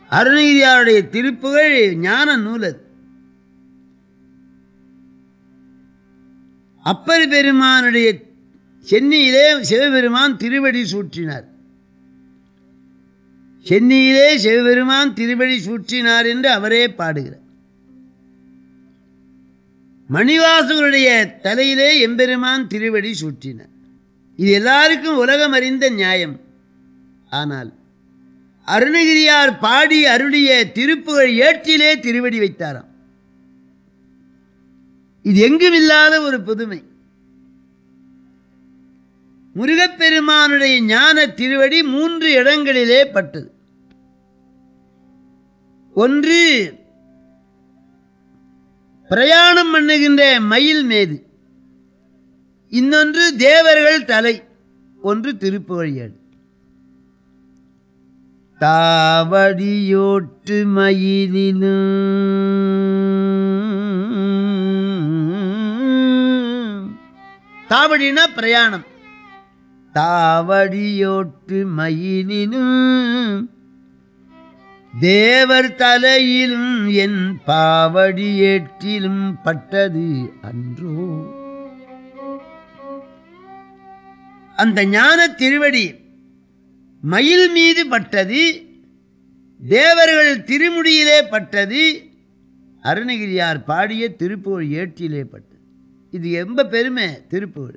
அருணகிரியாருடைய திருப்புகழ் ஞான நூல் அது அப்பர் பெருமானுடைய சென்னியிலே சிவபெருமான் திருவடி சூற்றினார் சென்னியிலே சிவபெருமான் திருவடி சூற்றினார் என்று அவரே பாடுகிறார் மணிவாசகருடைய தலையிலே எம்பெருமான் திருவடி சூற்றினார் இது எல்லாருக்கும் உலகம் அறிந்த நியாயம் ஆனால் அருணகிரியார் பாடி அருளிய திருப்புகழ் ஏற்றிலே திருவடி வைத்தாராம் இது எங்கும் இல்லாத ஒரு புதுமை முருகப்பெருமானுடைய ஞான திருவடி மூன்று இடங்களிலே பட்டது ஒன்று பிரயாணம் பண்ணுகின்ற மயில் மேது இன்னொன்று தேவர்கள் தலை ஒன்று திருப்புகழியேடு தாவடியோட்டு மயிலினும் தாவடினா பிரயாணம் தாவடியோட்டு மயிலினும் தேவர் தலையிலும் என் பாவடி ஏற்றிலும் பட்டது அன்றோ அந்த ஞான திருவடி மயில் மீது பட்டது தேவர்கள் திருமுடியிலே பட்டது அருணகிரியார் பாடிய திருப்புகழ் ஏற்றிலே பட்டது இது எம்ப பெருமை திருப்புகழ்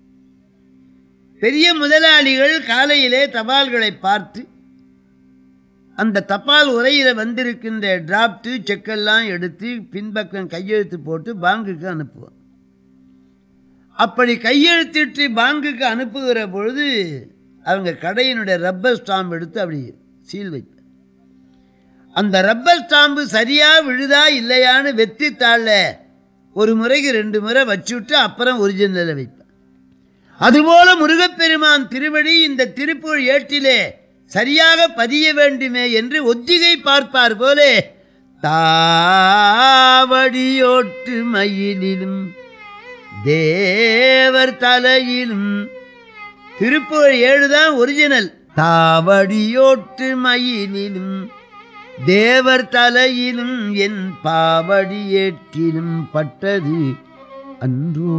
பெரிய முதலாளிகள் காலையிலே தபால்களை பார்த்து அந்த தபால் உரையில் வந்திருக்கின்ற டிராப்ட்டு செக்கெல்லாம் எடுத்து பின்பக்கம் கையெழுத்து போட்டு பாங்குக்கு அனுப்புவோம் அப்படி கையெழுத்திட்டு பாங்குக்கு அனுப்புகிற பொழுது அவங்க கடையினுடைய ரப்பர் ஸ்டாம்ப் எடுத்து அப்படி சீல் வைப்பேன் அந்த ரப்பர் ஸ்டாம்பு சரியாக விழுதா இல்லையான்னு வெத்தித்தாளில் ஒரு முறைக்கு ரெண்டு முறை வச்சுவிட்டு அப்புறம் ஒரிஜினலில் வைப்பேன் அதுபோல முருகப்பெருமான் திருவடி இந்த திருப்புகழ் ஏட்டிலே சரியாக பதிய வேண்டுமே என்று ஒத்திகை பார்ப்பார் போலே தாவடியோட்டு மயிலிலும் தேவர் தலையிலும் திருப்புகழ் ஏழு தான் ஒரிஜினல் தாவடியோட்டு மயிலிலும் தேவர் தலையிலும் என் பாவடி ஏற்றிலும் பட்டது அன்றோ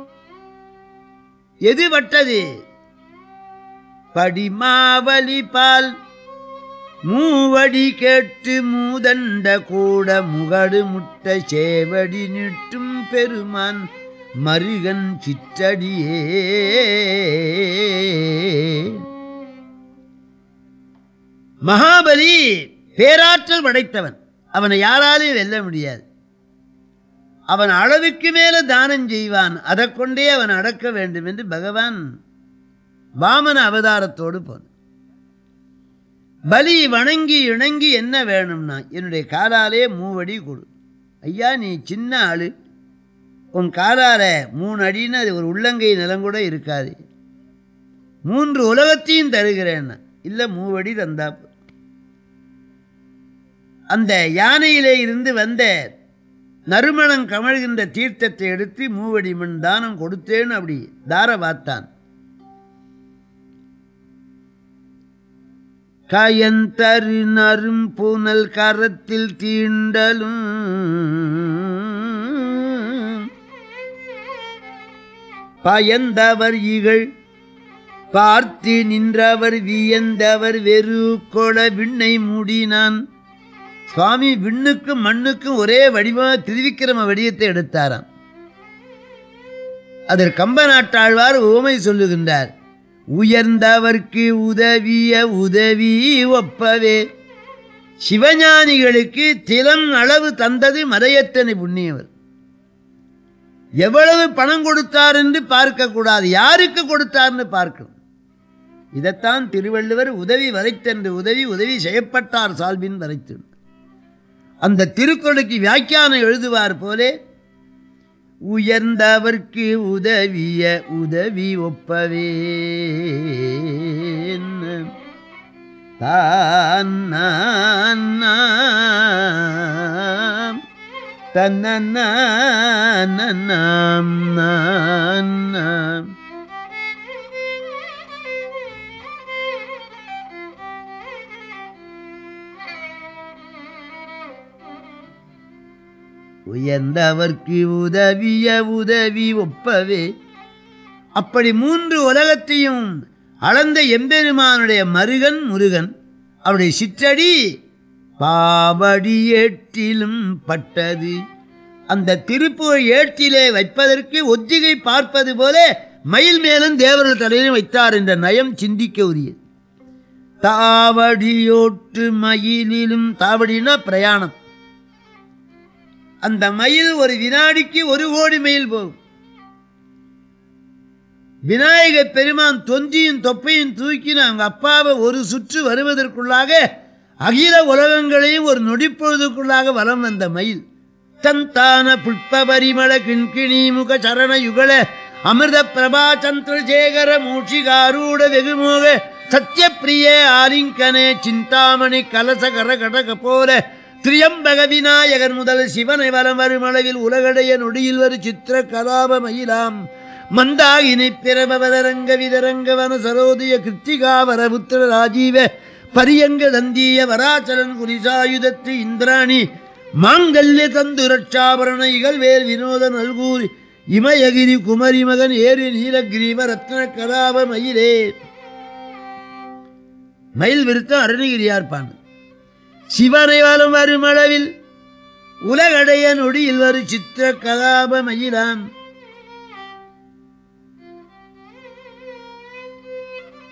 எது பட்டது படிமாவலி பால் மூவடி கேட்டு மூதண்ட கூட முகடு முட்ட சேவடி நிட்டும் பெருமான் மருகன் சிற்றடியே மகாபலி பேராற்றல் படைத்தவன் அவனை யாராலும் வெல்ல முடியாது அவன் அளவுக்கு மேல தானம் செய்வான் அதை கொண்டே அவன் அடக்க வேண்டும் என்று பகவான் வாமன அவதாரத்தோடு போன பலி வணங்கி இணங்கி என்ன வேணும்னா என்னுடைய காலாலே மூவடி கொடு ஐயா நீ சின்ன ஆளு உன் காலால மூணு அடின்னு அது ஒரு உள்ளங்கை நிலம் கூட இருக்காது மூன்று உலகத்தையும் தருகிறேன்னா இல்லை மூவடி தந்தா போதும். அந்த யானையிலே இருந்து வந்த நறுமணம் கமழ்கின்ற தீர்த்தத்தை எடுத்து மூவடி மண் தானம் கொடுத்தேன்னு அப்படி தார வாத்தான் கயந்தரு நரும் பூனல் கரத்தில் தீண்டலும் பயந்தவர் இகழ் பார்த்து நின்றவர் வியந்தவர் வெறு கொள விண்ணை மூடினான் சுவாமி விண்ணுக்கும் மண்ணுக்கும் ஒரே வடிவமாக திருவிக்கிரம வடிவத்தை எடுத்தாராம் அதில் கம்ப நாட்டாழ்வார் உவமை சொல்லுகின்றார் உயர்ந்தவர்க்கு உதவிய உதவி ஒப்பவே சிவஞானிகளுக்கு திலம் அளவு தந்தது மறையத்தனை புண்ணியவர் எவ்வளவு பணம் கொடுத்தார் என்று பார்க்கக்கூடாது யாருக்கு கொடுத்தார்னு பார்க்கணும் இதைத்தான் திருவள்ளுவர் உதவி வரைத்தென்று உதவி உதவி செய்யப்பட்டார் சால்பின் வரைத்து அந்த திருக்குறளுக்கு வியாக்கியானம் எழுதுவார் போலே உயர்ந்தவர்க்கு உதவிய உதவி ஒப்பவே தான் நான் நாம் தன்னன்னாம் நான் நாம் உயர்ந்தவர்க்கு உதவிய உதவி ஒப்பவே அப்படி மூன்று உலகத்தையும் அளந்த எம்பெருமானுடைய மருகன் முருகன் அவருடைய சிற்றடி பாவடி ஏட்டிலும் பட்டது அந்த திருப்புகழ் ஏட்டிலே வைப்பதற்கு ஒத்திகை பார்ப்பது போல மயில் மேலும் தேவர்கள் தலையிலும் வைத்தார் என்ற நயம் சிந்திக்க உரியது தாவடியோட்டு மயிலிலும் தாவடினா பிரயாணம் அந்த மயில் ஒரு வினாடிக்கு ஒரு கோடி மைல் போகும் விநாயக பெருமான் தொந்தியும் தொப்பையும் தூக்கி அவங்க அப்பாவை ஒரு சுற்று வருவதற்குள்ளாக அகில உலகங்களையும் ஒரு நொடிப்பொழுதுக்குள்ளாக வலம் வந்த மயில் தந்தான புஷ்ப பரிமள கிண்கிணி முக சரண யுகல அமிர்த பிரபா சந்திரசேகர மூஷிகாரூட வெகுமோக சத்யப்பிரிய ஆலிங்கனே சிந்தாமணி கலச கர கடக போல திரியம்பக விநாயகர் முதல் சிவனை வலம் வருமளவில் உலகடைய நொடியில் வரு சித்திர கலாப மயிலாம் மந்தாகினி பிரபவதரங்க விதரங்க வன சரோதய கிருத்திகா வரபுத்திர ராஜீவ பரியங்க தந்தீய வராச்சலன் குரிசாயுதத்து இந்திராணி மாங்கல்ய தந்து ரட்சாபரண இகழ்வேல் வினோத நல்கூரி இமயகிரி குமரி மகன் ஏரி நீலகிரீவ ரத்ன கலாப மயிலே மயில் விருத்தம் அருணகிரியார் பாண்டு சிவனை வலம் வருமளவில் உலகடைய நொடியில் வரு சித்திர கலாப மயிலான்